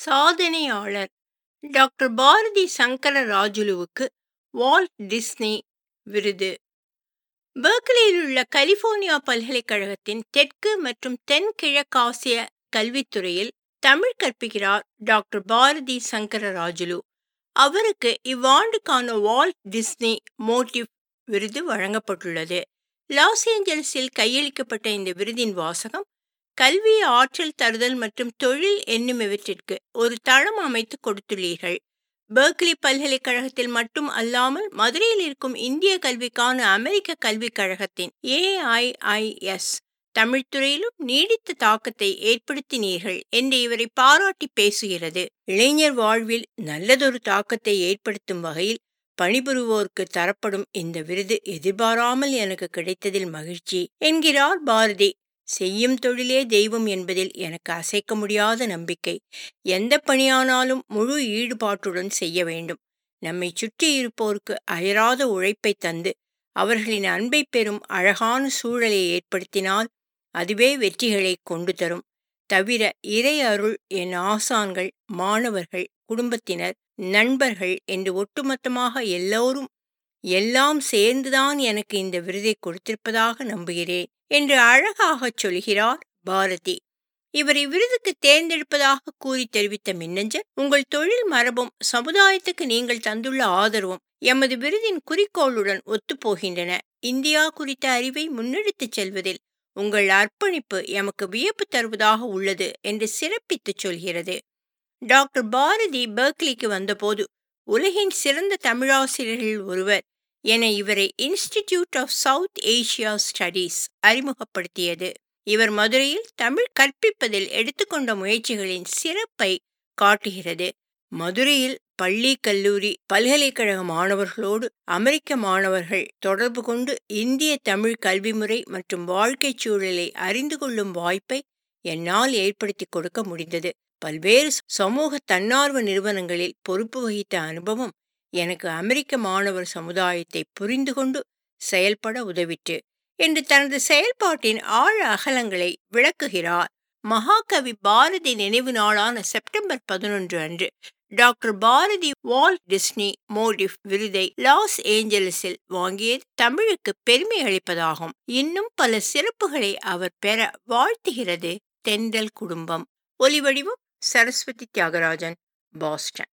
சாதனையாளர் டாக்டர் பாரதி சங்கர ராஜுலுவுக்கு Walt Disney விருது பெர்க்லியில் உள்ள கலிபோர்னியா பல்கலைக்கழகத்தின் தெற்கு மற்றும் தென்கிழக்காசிய கல்வித்துறையில் தமிழ் கற்பிக்கிறார் டாக்டர் பாரதி சங்கர ராஜுலு அவருக்கு இவ்வாண்டுக்கான வால்ட் டிஸ்னி மோட்டிவ் விருது வழங்கப்பட்டுள்ளது லாஸ் ஏஞ்சல்ஸில் கையளிக்கப்பட்ட இந்த விருதின் வாசகம் கல்வி ஆற்றல் தருதல் மற்றும் தொழில் என்னுமிவற்றிற்கு ஒரு தளம் அமைத்து கொடுத்துள்ளீர்கள் பெர்க்லி பல்கலைக்கழகத்தில் மட்டும் அல்லாமல் மதுரையில் இருக்கும் இந்திய கல்விக்கான அமெரிக்க கல்விக் கழகத்தின் ஏஐஐஎஸ் தமிழ்த்துறையிலும் நீடித்த தாக்கத்தை ஏற்படுத்தினீர்கள் என்று இவரை பாராட்டி பேசுகிறது இளைஞர் வாழ்வில் நல்லதொரு தாக்கத்தை ஏற்படுத்தும் வகையில் பணிபுரிவோருக்கு தரப்படும் இந்த விருது எதிர்பாராமல் எனக்கு கிடைத்ததில் மகிழ்ச்சி என்கிறார் பாரதி செய்யும் தொழிலே தெய்வம் என்பதில் எனக்கு அசைக்க முடியாத நம்பிக்கை எந்த பணியானாலும் முழு ஈடுபாட்டுடன் செய்ய வேண்டும் நம்மை சுற்றி இருப்போருக்கு அயராத உழைப்பை தந்து அவர்களின் அன்பை பெறும் அழகான சூழலை ஏற்படுத்தினால் அதுவே வெற்றிகளை கொண்டு தரும் தவிர இறை அருள் என் ஆசான்கள் மாணவர்கள் குடும்பத்தினர் நண்பர்கள் என்று ஒட்டுமொத்தமாக எல்லோரும் எல்லாம் சேர்ந்துதான் எனக்கு இந்த விருதை கொடுத்திருப்பதாக நம்புகிறேன் என்று அழகாகச் சொல்கிறார் பாரதி இவர் இவ்விருதுக்கு தேர்ந்தெடுப்பதாக கூறி தெரிவித்த மின்னஞ்சல் உங்கள் தொழில் மரபும் சமுதாயத்துக்கு நீங்கள் தந்துள்ள ஆதரவும் எமது விருதின் குறிக்கோளுடன் ஒத்துப்போகின்றன இந்தியா குறித்த அறிவை முன்னெடுத்துச் செல்வதில் உங்கள் அர்ப்பணிப்பு எமக்கு வியப்பு தருவதாக உள்ளது என்று சிறப்பித்துச் சொல்கிறது டாக்டர் பாரதி பெர்க்லிக்கு வந்தபோது உலகின் சிறந்த தமிழாசிரியர்கள் ஒருவர் என இவரை Institute of South Asia Studies அறிமுகப்படுத்தியது இவர் மதுரையில் தமிழ் கற்பிப்பதில் எடுத்துக்கொண்ட முயற்சிகளின் சிறப்பை காட்டுகிறது மதுரையில் பள்ளி கல்லூரி பல்கலைக்கழக மாணவர்களோடு அமெரிக்க மாணவர்கள் தொடர்பு கொண்டு இந்திய தமிழ் கல்வி முறை மற்றும் வாழ்க்கை சூழலை அறிந்து கொள்ளும் வாய்ப்பை என்னால் ஏற்படுத்தி கொடுக்க முடிந்தது பல்வேறு சமூக தன்னார்வ நிறுவனங்களில் பொறுப்பு வகித்த அனுபவம் எனக்கு அமெரிக்க மாணவர் சமுதாயத்தை புரிந்து கொண்டு செயல்பட உதவிற்று என்று தனது செயல்பாட்டின் ஆழ அகலங்களை விளக்குகிறார் மகாகவி பாரதி நினைவு நாளான செப்டம்பர் பதினொன்று அன்று doctor Bharathi Walt Disney motif விருதை லாஸ் ஏஞ்சலிஸில் வாங்கியது தமிழுக்கு பெருமை அளிப்பதாகும் இன்னும் பல சிறப்புகளை அவர் பெற வாழ்த்துகிறது தென்றல் குடும்பம் ஒலிவடிவம் சரஸ்வதி தியாகராஜன் பாஸ்டன்